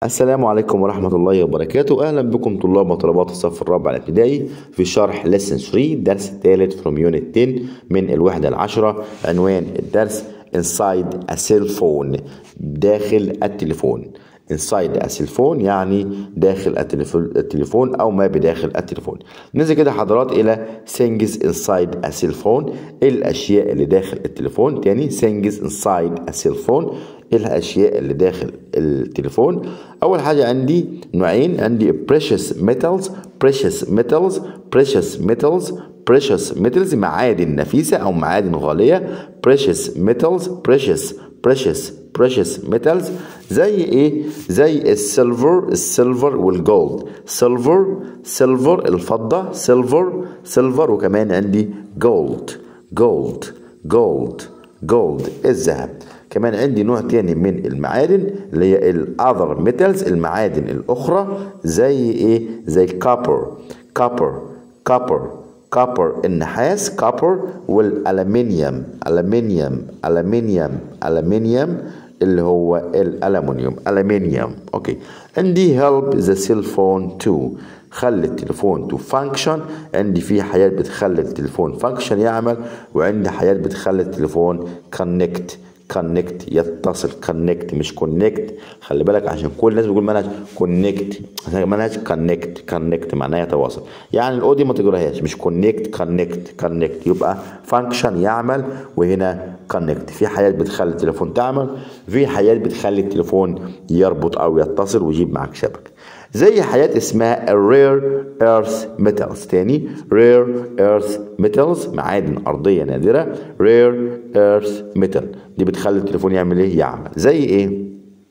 السلام عليكم ورحمة الله وبركاته أهلا بكم طلاب وطلبات الصف الرابع الابتدائي في شرح lesson 3 الدرس الثالث from unit 10 من الوحدة العشرة عنوان الدرس inside a cell phone داخل التليفون inside a cell phone يعني داخل التليفون, التليفون أو ما بداخل التليفون ننزل كده حضرات إلى things inside a cell phone إيه الأشياء اللي داخل التليفون تاني things inside a cell phone ايه الاشياء اللي داخل التليفون اول حاجه عندي نوعين عندي precious metals precious metals precious metals precious metals معادن نفيسه او معادن غاليه precious metals precious precious precious metals زي ايه زي السيلفر السيلفر والجولد سيلفر سيلفر الفضه سيلفر سيلفر وكمان عندي جولد جولد جولد جولد الذهب كمان عندي نوع تاني من المعادن اللي هي الاذر ميتالز المعادن الاخرى زي ايه زي كابر كابر كابر كابر النحاس كابر والالمنيوم الومنيوم الومنيوم الومنيوم اللي هو الالومنيوم الومنيوم اوكي عندي help the cell phone to خلي التليفون تو فانكشن عندي في حاجات بتخلي التليفون فانكشن يعمل وعندي حاجات بتخلي التليفون كونكت كونكت يتصل كونكت مش كونكت خلي بالك عشان كل الناس بتقول منهج كونكت منهج كونكت كونكت معناه يتواصل يعني الاودي ما تقراهاش مش كونكت كونكت كونكت يبقى فانكشن يعمل وهنا كونكت في حاجات بتخلي التليفون تعمل في حاجات بتخلي التليفون يربط او يتصل ويجيب معاك شبكه زي حاجات اسمها rare earth metals تاني rare earth metals معادن أرضية نادرة rare earth metal دي بتخلي التليفون يعمل ايه يعمل زي ايه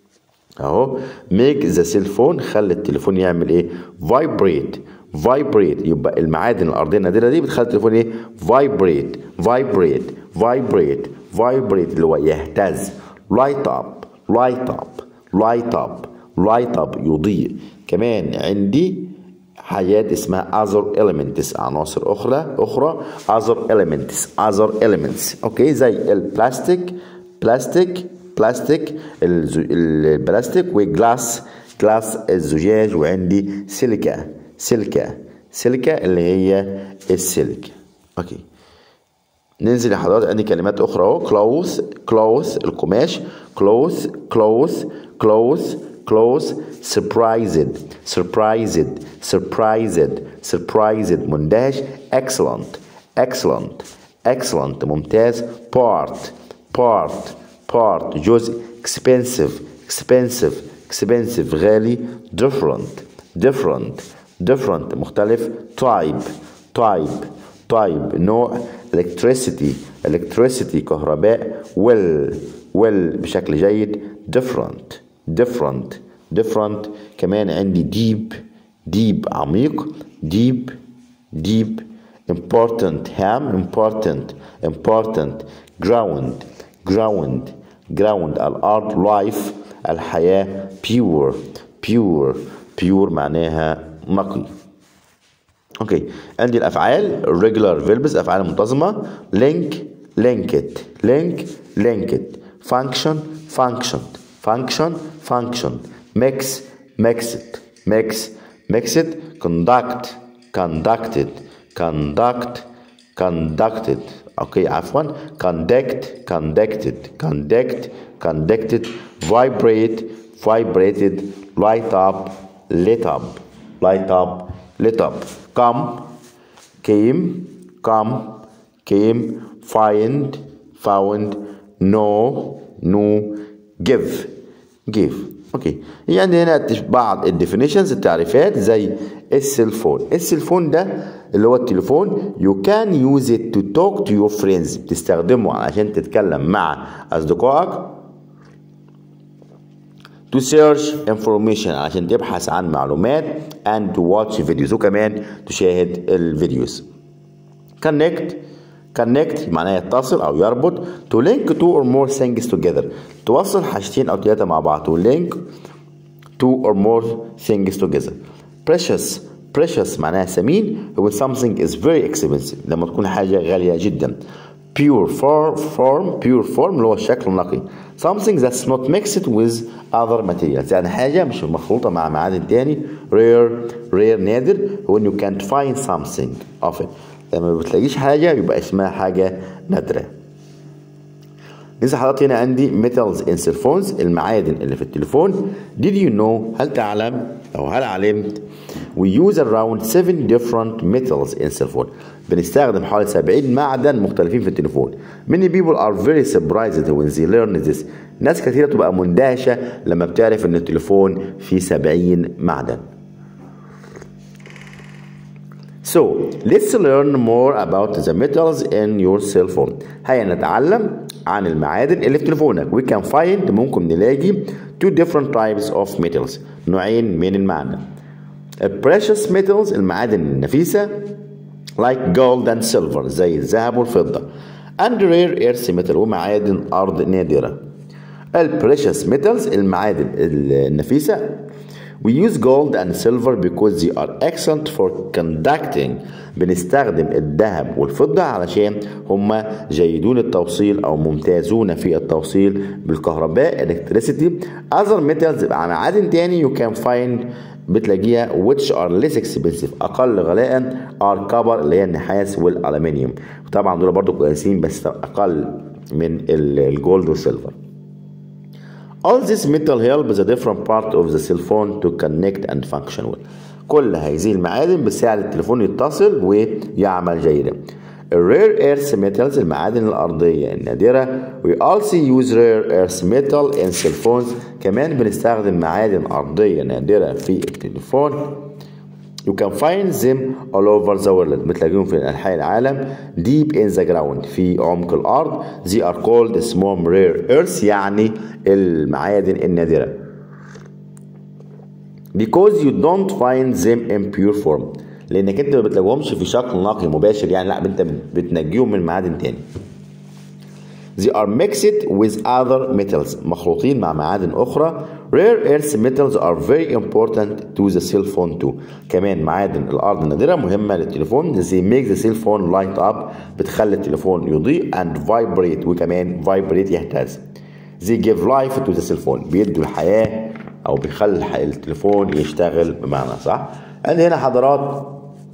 اهو make the cell phone خلي التليفون يعمل ايه vibrate vibrate يبقى المعادن الأرضية النادرة دي بتخلي التليفون ايه vibrate vibrate vibrate vibrate اللي هو يهتز light up light up light up light up يضيء كمان عندي حاجات اسمها other elements عناصر أخرى أخرى other elements other elements أوكي زي البلاستيك بلاستيك بلاستيك البلاستيك وجلاس جلاس الزجاج وعندي سيليكا سيليكا سيليكا اللي هي السلك أوكي ننزل يا حضرات عندي كلمات أخرى أهو كلوث كلوث القماش كلوث كلوث كلوث close surprised surprised surprised surprised مندهش excellent excellent excellent ممتاز part part part جزء expensive expensive expensive غالي different different different مختلف type type type نوع electricity electricity كهرباء well well بشكل جيد different different different كمان عندي deep deep عميق deep deep important هام important important ground ground ground الأرض life الحياة pure pure pure معناها نقي اوكي عندي الافعال regular verbs افعال منتظمه link linked link linked function functioned function function mix mixed mix mixed conduct conducted conduct conducted اوكي عفوا conduct conducted conduct conducted vibrate vibrated light up lit up light up lit up come came come came find found know know give give اوكي يعني هنا بعض الديفينيشنز التعريفات زي السيلفون السيلفون ده اللي هو التليفون you can use it to talk to your friends بتستخدمه عشان تتكلم مع اصدقائك to search information عشان تبحث عن معلومات and to watch videos وكمان تشاهد الفيديوز connect connect معناه يتصل او يربط to link two or more things together توصل حاجتين او ثلاثه مع بعض to link two or more things together precious precious معناها ثمين when something is very expensive لما تكون حاجه غاليه جدا pure form form pure form اللي هو الشكل النقي something that's not mixed with other materials يعني حاجة مش مخلوطة مع معادن تاني rare rare نادر when you can't find something of it لما ما بتلاقيش حاجة يبقى اسمها حاجة نادرة لسه حضرتك هنا عندي metals in cell phones المعادن اللي في التليفون did you know هل تعلم أو هل علمت we use around 7 different metals in cell phone بنستخدم حوالي 70 معدن مختلفين في التليفون many people are very surprised when they learn this ناس كثيرة تبقى مندهشة لما بتعرف ان التليفون فيه 70 معدن So let's learn more about the metals in your cell phone. هيا نتعلم عن المعادن اللي في تليفونك. We can find ممكن نلاقي two different types of metals. نوعين من المعدن. precious metals المعادن النفيسة like gold and silver زي الذهب والفضة. And rare earth metal ومعادن أرض نادرة. precious metals المعادن النفيسة We use gold and silver because they are excellent for conducting بنستخدم الذهب والفضة علشان هما جيدون التوصيل أو ممتازون في التوصيل بالكهرباء electricity other metals يبقى معادن تاني you can find بتلاقيها which are less expensive أقل غلاء are copper اللي هي النحاس والألمنيوم طبعا دول برضو كويسين بس أقل من الجولد والسيلفر All this metal help the different part of the cell phone to connect and function well. كل هذه المعادن بتساعد التليفون يتصل ويعمل جيدا. Rare earth metals المعادن الأرضية النادرة we also use rare earth metal in cell phones كمان بنستخدم معادن أرضية نادرة في التليفون You can find them all over the world بتلاقيهم في أنحاء العالم deep in the ground في عمق الأرض they are called small rare earths يعني المعادن النادرة because you don't find them in pure form لأنك أنت ما بتلاقيهمش في شكل نقي مباشر يعني لا أنت بتنجيهم من معادن تاني They are mixed with other metals مخلوطين مع معادن أخرى Rare earth metals are very important to the cell phone too كمان معادن الأرض النادرة مهمة للتليفون They make the cell phone light up بتخلي التليفون يضيء and vibrate وكمان vibrate يهتز They give life to the cell phone بيدوا الحياة أو بيخلي التليفون يشتغل بمعنى صح عندي هنا حضرات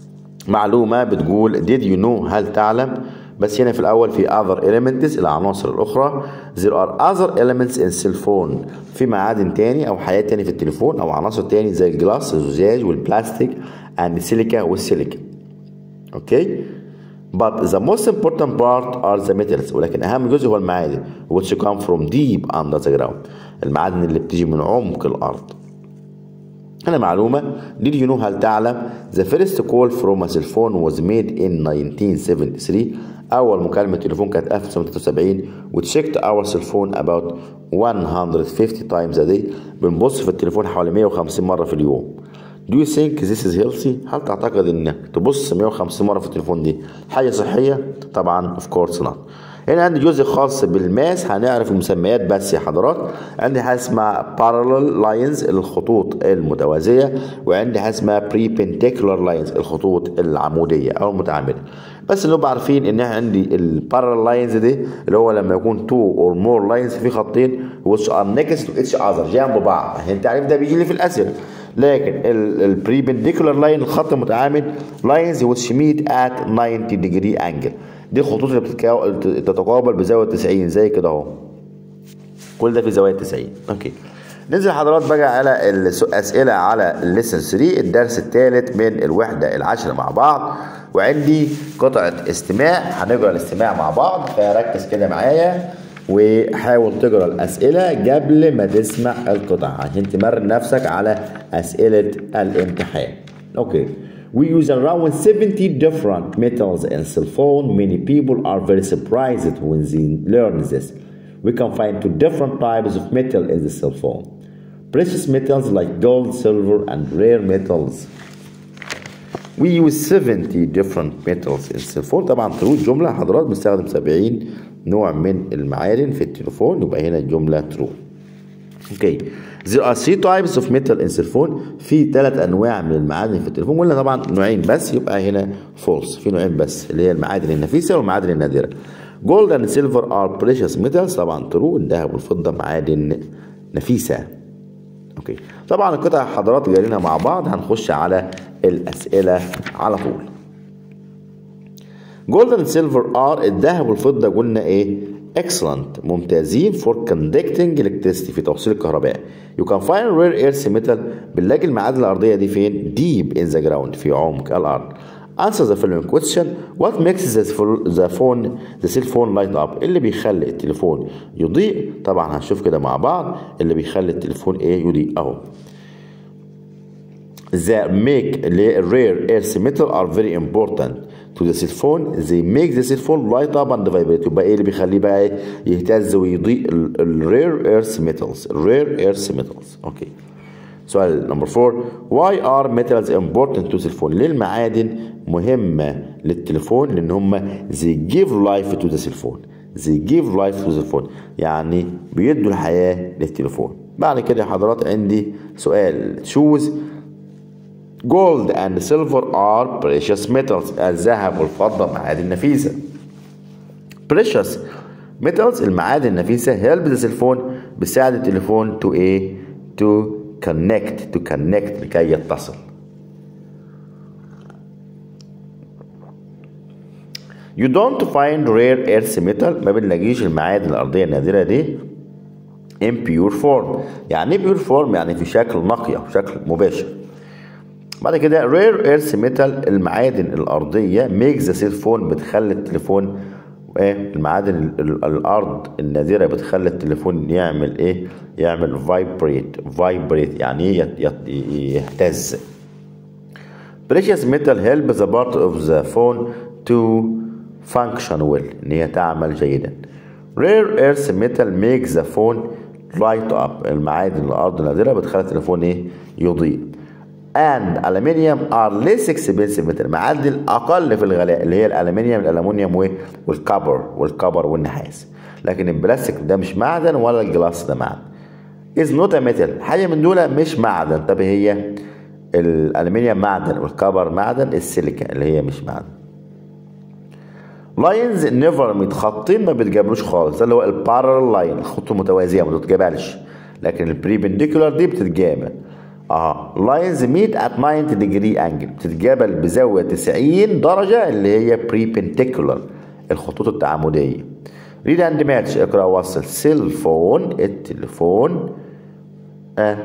معلومة بتقول did you know هل تعلم بس هنا في الأول في other elements العناصر الأخرى there are other elements in cell phone في معادن تاني أو حياة تاني في التليفون أو عناصر تاني زي الجلاس الزجاج والبلاستيك and السيليكا والسيليكا أوكي but the most important part are the metals ولكن أهم جزء هو المعادن which come from deep under the ground المعادن اللي بتيجي من عمق الأرض هنا معلومة did you know هل تعلم the first call from a cell phone was made in 1973 أول مكالمة تليفون كانت 1973 وتشيكت our cell phone about 150 times a day بنبص في التليفون حوالي 150 مرة في اليوم Do you think this is healthy؟ هل تعتقد انك تبص 150 مرة في التليفون دي حاجة صحية؟ طبعا of course not. هنا عندي جزء خاص بالماس هنعرف المسميات بس يا حضرات عندي حاجه اسمها parallel lines الخطوط المتوازيه وعندي حاجه اسمها perpendicular lines الخطوط العموديه او المتعامده بس اللي نبقى عارفين ان احنا عندي البارallel لاينز دي اللي هو لما يكون two or more lines في خطين which are next to each other جنب بعض التعريف ده بيجي لي في الاسئله لكن البريبنديكولار لاين الخط المتعامد لاينز which meet at 90 degree angle دي الخطوط اللي بتتقابل بزاويه 90 زي كده اهو كل ده في زاويه 90 اوكي ننزل حضرات بقى على الاسئله على الليسن 3 الدرس الثالث من الوحده العاشره مع بعض وعندي قطعه استماع هنقرا الاستماع مع بعض فركز كده معايا وحاول تقرا الاسئله قبل ما تسمع القطع عشان تمرن نفسك على اسئله الامتحان اوكي We use around 70 different metals in cell phone. Many people are very surprised when they learn this. We can find two different types of metal in the cell phone. Precious metals like gold, silver, and rare metals. We use 70 different metals in cell phone. طبعا true جملة حضرات بنستخدم 70 نوع من المعادن في التليفون يبقى هنا الجملة true. اوكي there are three types of metal in cell phone في ثلاث انواع من المعادن في التليفون قلنا طبعا نوعين بس يبقى هنا false في نوعين بس اللي هي المعادن النفيسه والمعادن النادره جولد اند سيلفر ار بريشس ميتالز طبعا ترو الذهب والفضه معادن نفيسه اوكي طبعا القطع حضرات جايين مع بعض هنخش على الاسئله على طول جولد اند سيلفر ار الذهب والفضه قلنا ايه excellent ممتازين for conducting electricity في توصيل الكهرباء you can find rare earth metal بنلاقي المعادن الأرضية دي فين deep in the ground في عمق الأرض answer the following question what makes the the phone the cell phone light up اللي بيخلي التليفون يضيء طبعا هنشوف كده مع بعض اللي بيخلي التليفون ايه يضيء اهو the make rare earth metal are very important to the cell phone they make the cell phone light up and vibrate يبقى ايه اللي بيخليه بقى يهتز ويضيء الرير ايرث ميتالز الرير ايرث ميتالز اوكي سؤال نمبر 4 why are metals important to cell phone ليه المعادن مهمة للتليفون لان هم they give life to the cell phone they give life to the phone يعني بيدوا الحياة للتليفون بعد كده يا حضرات عندي سؤال choose gold and silver are precious metals الذهب والفضة معادن نفيسة precious metals المعادن النفيسة help the cell phone بتساعد التليفون to ايه to connect to connect لكي يتصل You don't find rare earth metal ما بنلاقيش المعادن الأرضية النادرة دي in pure form يعني ايه pure form يعني في شكل نقي أو شكل مباشر بعد كده rare earth metal المعادن الأرضية make the cell phone بتخلي التليفون ايه المعادن الأرض النادرة بتخلي التليفون يعمل ايه يعمل vibrate vibrate يعني ايه يهتز precious metal help the part of the phone to function well ان هي تعمل جيدا rare earth metal makes the phone light up المعادن الأرض النادرة بتخلي التليفون ايه يضيء and aluminium are less expensive metal معادن اقل في الغلاء اللي هي الالومنيوم الالومنيوم والكبر والكبر والنحاس لكن البلاستيك ده مش معدن ولا الجلاس ده معدن is not a metal حاجه من دول مش معدن طب هي الالومنيوم معدن والكبر معدن السيليكا اللي هي مش معدن لاينز نيفر متخطين ما بتجابلوش خالص ده اللي هو البارل لاين الخطوط المتوازيه ما بتتجابلش لكن البريبنديكولار دي بتتجابل اه لاينز ميت ات 90 ديجري انجل بتتجابل بزاويه 90 درجه اللي هي بريبنديكولار الخطوط التعامديه ريد اند ماتش اقرا وصل سيل فون التليفون آه.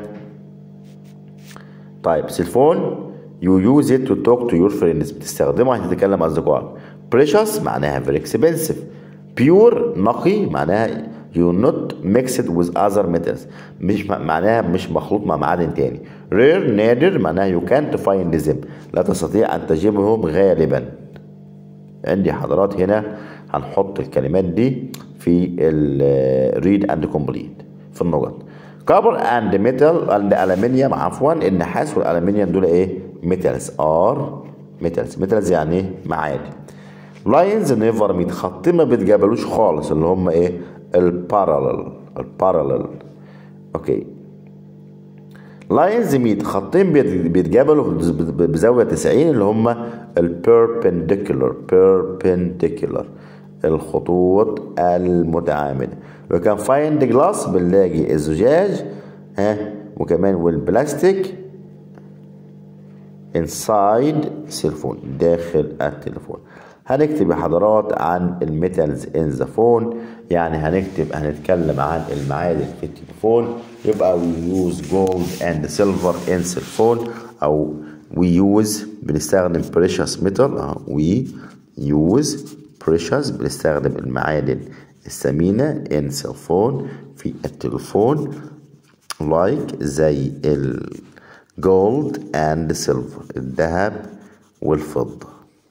طيب سيل فون يو يوز ات تو توك تو يور فريندز بتستخدمه عشان تتكلم اصدقائك بريشس معناها فيري اكسبنسيف بيور نقي معناها يو نوت ميكسد وذ اذر ميتالز مش معناها مش مخلوط مع معادن تاني رير نادر معناها يو كانت فايند ذيم لا تستطيع ان تجيبهم غالبا عندي حضرات هنا هنحط الكلمات دي في الريد اند كومبليت في النقط كابر اند ميتال اند الومنيوم عفوا النحاس والالومنيوم دول ايه ميتالز ار ميتالز ميتالز يعني ايه معادن لاينز نيفر ميت خطين ما بيتجابلوش خالص اللي هم ايه البارالل البارالل اوكي لاينز ميت خطين بيتجابلوا بزاويه 90 اللي هم البيربنديكولار بيربنديكولار الخطوط المتعامده وكان فايند جلاس بنلاقي الزجاج ها وكمان والبلاستيك انسايد سيلفون داخل التليفون هنكتب يا حضرات عن الميتالز ان ذا فون يعني هنكتب هنتكلم عن المعادن في التليفون يبقى we use gold and silver in cell phone او we use بنستخدم precious metal اه we use precious بنستخدم المعادن الثمينة in cell phone في التليفون like زي ال gold and silver الذهب والفضة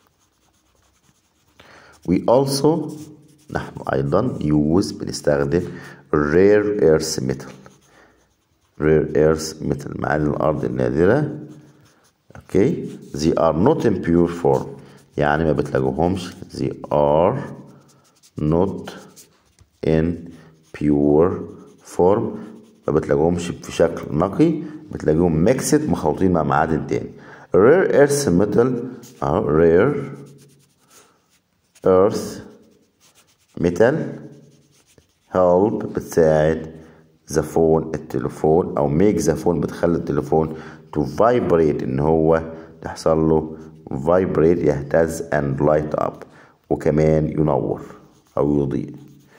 we also نحن أيضا use بنستخدم rare earth metal rare earth metal معادن الأرض النادرة اوكي they are not in pure form يعني ما بتلاقوهمش they are not in pure form ما بتلاقوهمش في شكل نقي بتلاقيهم ميكسد مخلوطين مع معادن تاني rare earth metal اه rare earth ميتال help بتساعد the phone التليفون او make the phone بتخلي التليفون to vibrate ان هو تحصل له vibrate يهتز and light up وكمان ينور او يضيء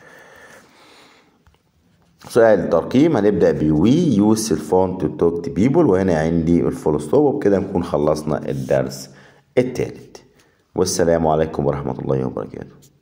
سؤال الترقيم هنبدأ ب we use cell phone to talk to people وهنا عندي الفول ستوب وبكده نكون خلصنا الدرس التالت والسلام عليكم ورحمة الله وبركاته